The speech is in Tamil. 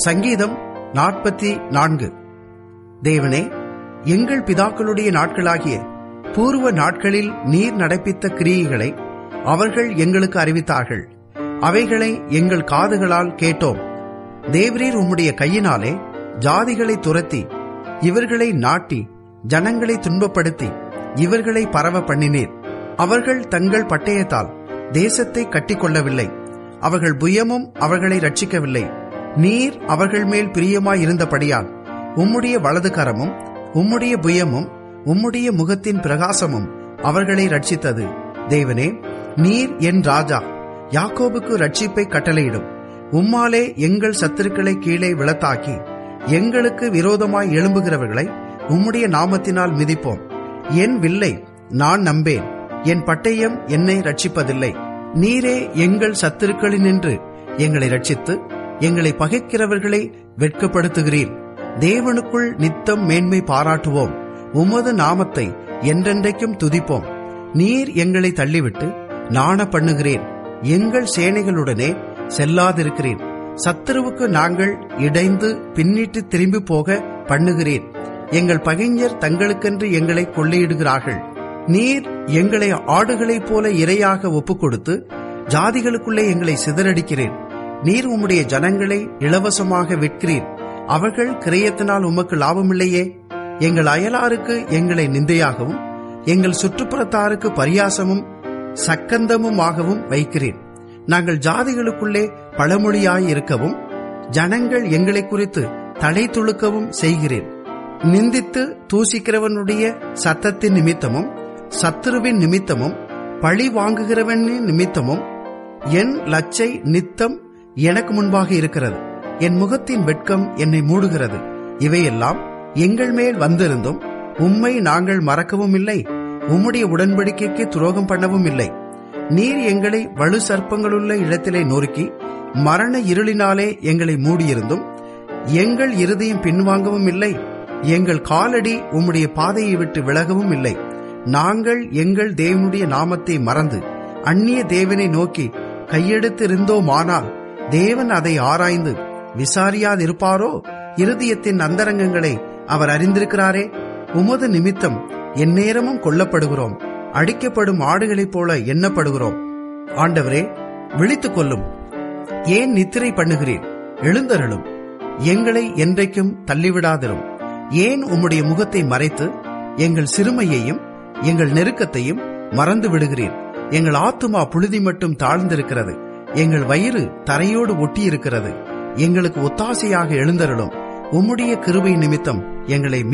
சங்கீதம் நாற்பத்தி நான்கு தேவனே எங்கள் பிதாக்களுடைய நாட்களாகிய பூர்வ நாட்களில் நீர் நடப்பித்த கிரியைகளை அவர்கள் எங்களுக்கு அறிவித்தார்கள் அவைகளை எங்கள் காதுகளால் கேட்டோம் தேவரீர் உம்முடைய கையினாலே ஜாதிகளை துரத்தி இவர்களை நாட்டி ஜனங்களை துன்பப்படுத்தி இவர்களை பரவ பண்ணினீர் அவர்கள் தங்கள் பட்டயத்தால் தேசத்தை கட்டிக்கொள்ளவில்லை அவர்கள் புயமும் அவர்களை ரட்சிக்கவில்லை நீர் அவர்கள் மேல் பிரியமாய் இருந்தபடியால் உம்முடைய வலது கரமும் உம்முடைய புயமும் உம்முடைய முகத்தின் பிரகாசமும் அவர்களை ரட்சித்தது தேவனே நீர் என் ராஜா யாக்கோபுக்கு ரட்சிப்பை கட்டளையிடும் உம்மாலே எங்கள் சத்துருக்களை கீழே விளத்தாக்கி எங்களுக்கு விரோதமாய் எழும்புகிறவர்களை உம்முடைய நாமத்தினால் மிதிப்போம் என் வில்லை நான் நம்பேன் என் பட்டயம் என்னை ரட்சிப்பதில்லை நீரே எங்கள் சத்துருக்களினின்று எங்களை ரட்சித்து எங்களை பகைக்கிறவர்களை வெட்கப்படுத்துகிறீர் தேவனுக்குள் நித்தம் மேன்மை பாராட்டுவோம் உமது நாமத்தை என்றென்றைக்கும் துதிப்போம் நீர் எங்களை தள்ளிவிட்டு நாண பண்ணுகிறேன் எங்கள் சேனைகளுடனே செல்லாதிருக்கிறேன் சத்துருவுக்கு நாங்கள் இடைந்து பின்னிட்டு திரும்பி போக பண்ணுகிறேன் எங்கள் பகைஞர் தங்களுக்கென்று எங்களை கொள்ளையிடுகிறார்கள் நீர் எங்களை ஆடுகளைப் போல இரையாக ஒப்புக் கொடுத்து ஜாதிகளுக்குள்ளே எங்களை சிதறடிக்கிறேன் நீர் உம்முடைய ஜனங்களை இலவசமாக விற்கிறீர் அவர்கள் கிரயத்தினால் உமக்கு லாபமில்லையே எங்கள் அயலாருக்கு எங்களை நிந்தையாகவும் எங்கள் சுற்றுப்புறத்தாருக்கு பரியாசமும் சக்கந்தமுமாகவும் வைக்கிறேன் நாங்கள் ஜாதிகளுக்குள்ளே பழமொழியாய் இருக்கவும் ஜனங்கள் எங்களை குறித்து தலை துளுக்கவும் செய்கிறேன் நிந்தித்து தூசிக்கிறவனுடைய சத்தத்தின் நிமித்தமும் சத்துருவின் நிமித்தமும் பழி வாங்குகிறவனின் நிமித்தமும் என் லச்சை நித்தம் எனக்கு முன்பாக இருக்கிறது என் முகத்தின் வெட்கம் என்னை மூடுகிறது இவையெல்லாம் எங்கள் மேல் வந்திருந்தும் உம்மை நாங்கள் மறக்கவும் இல்லை உம்முடைய உடன்படிக்கைக்கு துரோகம் பண்ணவும் இல்லை நீர் எங்களை வலு சர்ப்பங்களுள்ள இடத்திலே நொறுக்கி மரண இருளினாலே எங்களை மூடியிருந்தும் எங்கள் இருதயம் பின்வாங்கவும் இல்லை எங்கள் காலடி உம்முடைய பாதையை விட்டு விலகவும் இல்லை நாங்கள் எங்கள் தேவனுடைய நாமத்தை மறந்து அந்நிய தேவனை நோக்கி கையெடுத்திருந்தோமானால் தேவன் அதை ஆராய்ந்து விசாரியாதிருப்பாரோ இருதயத்தின் அந்தரங்கங்களை அவர் அறிந்திருக்கிறாரே உமது நிமித்தம் எந்நேரமும் கொல்லப்படுகிறோம் அடிக்கப்படும் ஆடுகளைப் போல எண்ணப்படுகிறோம் ஆண்டவரே விழித்துக் கொள்ளும் ஏன் நித்திரை பண்ணுகிறேன் எழுந்தருளும் எங்களை என்றைக்கும் தள்ளிவிடாதிரும் ஏன் உம்முடைய முகத்தை மறைத்து எங்கள் சிறுமையையும் எங்கள் நெருக்கத்தையும் மறந்து விடுகிறேன் எங்கள் ஆத்துமா புழுதி மட்டும் தாழ்ந்திருக்கிறது எங்கள் வயிறு தரையோடு ஒட்டியிருக்கிறது எங்களுக்கு ஒத்தாசையாக எழுந்தருளும் உம்முடைய கிருபை நிமித்தம் எங்களை